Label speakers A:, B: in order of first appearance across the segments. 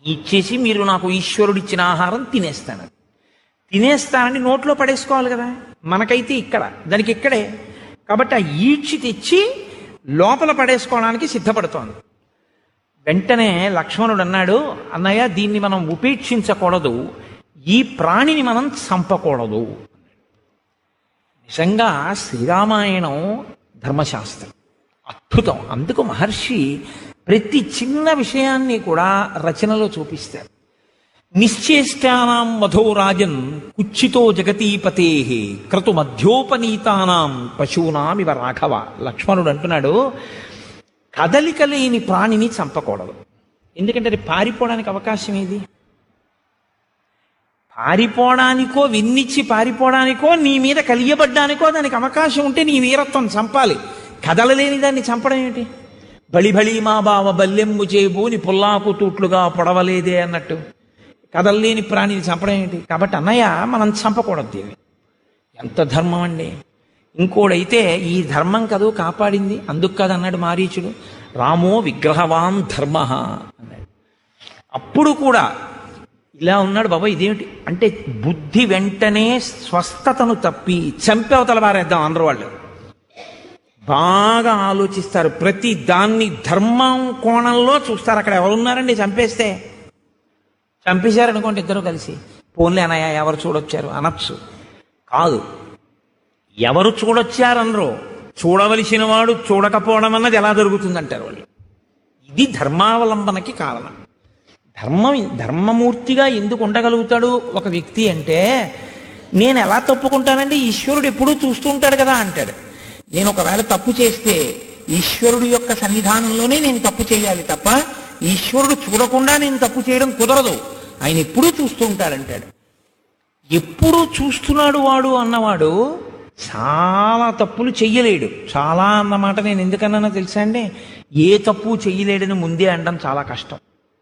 A: ఇచ్చేసి మీరు నాకు ఈశ్వరుడు ఇచ్చిన ఆహారం తినేస్తాను తినేస్తానని నోట్లో పడేసుకోవాలి కదా మనకైతే ఇక్కడ దానికి ఇక్కడే కాబట్టి ఆ ఈడ్చి తెచ్చి లోపల పడేసుకోవడానికి సిద్ధపడుతోంది వెంటనే లక్ష్మణుడు అన్నాడు అన్నయ్య దీన్ని మనం ఉపేక్షించకూడదు ఈ ప్రాణిని మనం చంపకూడదు నిజంగా శ్రీరామాయణం ధర్మశాస్త్రం అద్భుతం అందుకు మహర్షి ప్రతి చిన్న విషయాన్ని కూడా రచనలో చూపిస్తారు నిశ్చేష్టానాం మధో రాజన్ కుచ్చితో జగతీపతే క్రతు మధ్యోపనీతానాం పశూనామివ రాఘవ లక్ష్మణుడు అంటున్నాడు కదలిక లేని ప్రాణిని చంపకూడదు ఎందుకంటే అది పారిపోవడానికి అవకాశం ఏది పారిపోవడానికో విన్నిచ్చి పారిపోవడానికో నీ మీద కలియబడ్డానికో దానికి అవకాశం ఉంటే నీ వీరత్వం చంపాలి కదలలేని దాన్ని చంపడం ఏంటి బలి బలి మా బావ బల్లెంబు చేబూని పుల్లాకు తూట్లుగా పొడవలేదే అన్నట్టు కదలలేని ప్రాణిని చంపడం ఏంటి కాబట్టి అన్నయ్య మనం చంపకూడదు దీన్ని ఎంత ధర్మం అండి ఇంకోడైతే ఈ ధర్మం కదూ కాపాడింది అందుకు కాదు అన్నాడు మారీచుడు రామో విగ్రహవాన్ ధర్మ అన్నాడు అప్పుడు కూడా ఇలా ఉన్నాడు బాబా ఇదేమిటి అంటే బుద్ధి వెంటనే స్వస్థతను తప్పి చంపేవతల పారేద్దాం అందరూ వాళ్ళు బాగా ఆలోచిస్తారు ప్రతి దాన్ని ధర్మం కోణంలో చూస్తారు అక్కడ ఎవరున్నారండి చంపేస్తే చంపేశారనుకోండి ఇద్దరు కలిసి పోన్లే అనయ్య ఎవరు చూడొచ్చారు అనొచ్చు కాదు ఎవరు చూడొచ్చారనరు చూడవలసిన వాడు చూడకపోవడం అన్నది ఎలా జరుగుతుందంటారు వాళ్ళు ఇది ధర్మావలంబనకి కారణం ధర్మం ధర్మమూర్తిగా ఎందుకు ఉండగలుగుతాడు ఒక వ్యక్తి అంటే నేను ఎలా తప్పుకుంటానండి ఈశ్వరుడు ఎప్పుడూ చూస్తూ ఉంటాడు కదా అంటాడు నేను ఒకవేళ తప్పు చేస్తే ఈశ్వరుడు యొక్క సన్నిధానంలోనే నేను తప్పు చేయాలి తప్ప ఈశ్వరుడు చూడకుండా నేను తప్పు చేయడం కుదరదు ఆయన ఎప్పుడూ చూస్తూ ఉంటాడంటాడు ఎప్పుడూ చూస్తున్నాడు వాడు అన్నవాడు చాలా తప్పులు చెయ్యలేడు చాలా అన్నమాట నేను ఎందుకన్నానో తెలుసా అండి ఏ తప్పు చెయ్యలేడని ముందే అనడం చాలా కష్టం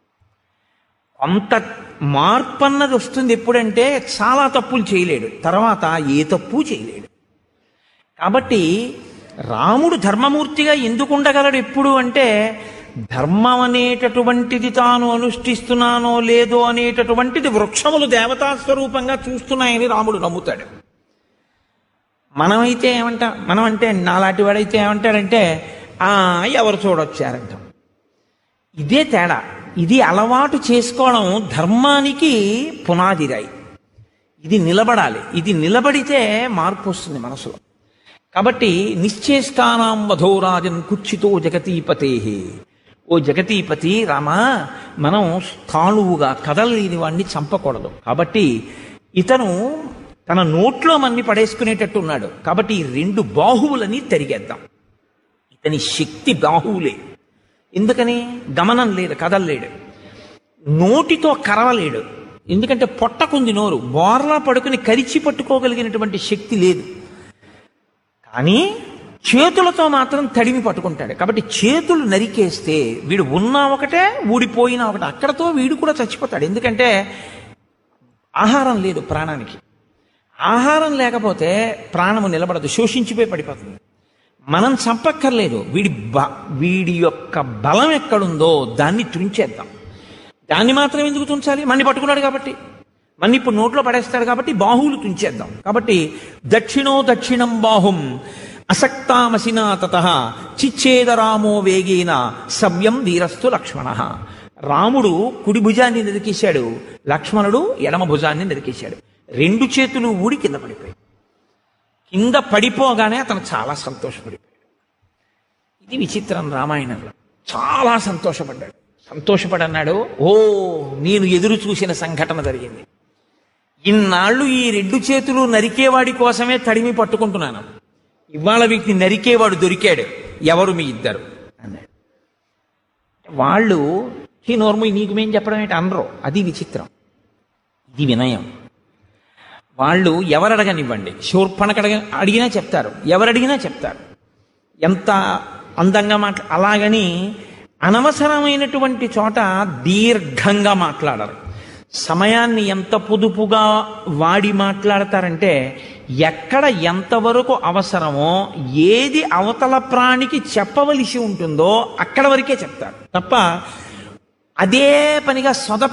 A: కొంత మార్పు అన్నది వస్తుంది ఎప్పుడంటే చాలా తప్పులు చేయలేడు తర్వాత ఏ తప్పు చేయలేడు కాబట్టి రాముడు ధర్మమూర్తిగా ఎందుకు ఉండగలడు ఎప్పుడు అంటే ధర్మం అనేటటువంటిది తాను అనుష్ఠిస్తున్నానో లేదో అనేటటువంటిది వృక్షములు దేవతా స్వరూపంగా చూస్తున్నాయని రాముడు నమ్ముతాడు మనమైతే ఏమంటా మనం అంటే నాలాంటి వాడైతే ఏమంటాడంటే ఆ ఎవరు చూడొచ్చారంటాం ఇదే తేడా ఇది అలవాటు చేసుకోవడం ధర్మానికి పునాదిరాయి ఇది నిలబడాలి ఇది నిలబడితే మార్పు వస్తుంది మనసులో కాబట్టి నిశ్చేష్టానాం వధోరాజన్ కుచ్చితో జగతీపతే ఓ జగతీపతి రామా మనం స్థాణువుగా కదలలేని వాడిని చంపకూడదు కాబట్టి ఇతను తన నోట్లో మన్ని పడేసుకునేటట్టు ఉన్నాడు కాబట్టి ఈ రెండు బాహువులని తరిగేద్దాం ఇతని శక్తి బాహువులే ఎందుకని గమనం లేదు కదలలేడు నోటితో కరవలేడు ఎందుకంటే పొట్టకుంది నోరు బోర్లా పడుకుని కరిచి పట్టుకోగలిగినటువంటి శక్తి లేదు కానీ చేతులతో మాత్రం తడిమి పట్టుకుంటాడు కాబట్టి చేతులు నరికేస్తే వీడు ఉన్నా ఒకటే ఊడిపోయినా ఒకటే అక్కడతో వీడు కూడా చచ్చిపోతాడు ఎందుకంటే ఆహారం లేదు ప్రాణానికి ఆహారం లేకపోతే ప్రాణము నిలబడదు శోషించిపోయి పడిపోతుంది మనం చంపక్కర్లేదు వీడి బ వీడి యొక్క బలం ఎక్కడుందో దాన్ని తుంచేద్దాం దాన్ని మాత్రం ఎందుకు తుంచాలి మన్ని పట్టుకున్నాడు కాబట్టి మన్ని ఇప్పుడు నోట్లో పడేస్తాడు కాబట్టి బాహువులు తుంచేద్దాం కాబట్టి దక్షిణో దక్షిణం బాహుం అసక్తామసినా తత చిచ్చేద రామో వేగేన సవ్యం వీరస్తు లక్ష్మణ రాముడు కుడి భుజాన్ని నిరికేశాడు లక్ష్మణుడు ఎడమ భుజాన్ని నిరికేశాడు రెండు చేతులు ఊడి కింద పడిపోయాయి కింద పడిపోగానే అతను చాలా సంతోషపడిపోయాడు ఇది విచిత్రం రామాయణంలో చాలా సంతోషపడ్డాడు సంతోషపడన్నాడు ఓ నేను ఎదురు చూసిన సంఘటన జరిగింది ఇన్నాళ్ళు ఈ రెండు చేతులు నరికేవాడి కోసమే తడిమి పట్టుకుంటున్నాను ఇవాళ వీటిని నరికేవాడు దొరికాడు ఎవరు మీ ఇద్దరు అన్నాడు వాళ్ళు ఈ నోర్ము నీకు మేం చెప్పడం ఏంటి అనరు అది విచిత్రం ఇది వినయం వాళ్ళు ఎవరు అడగనివ్వండి శూర్పణకు అడగ అడిగినా చెప్తారు ఎవరు అడిగినా చెప్తారు ఎంత అందంగా మాట్లా అలాగని అనవసరమైనటువంటి చోట దీర్ఘంగా మాట్లాడరు సమయాన్ని ఎంత పొదుపుగా వాడి మాట్లాడతారంటే ఎక్కడ ఎంతవరకు అవసరమో ఏది అవతల ప్రాణికి చెప్పవలసి ఉంటుందో అక్కడ వరకే చెప్తారు తప్ప అదే పనిగా సొద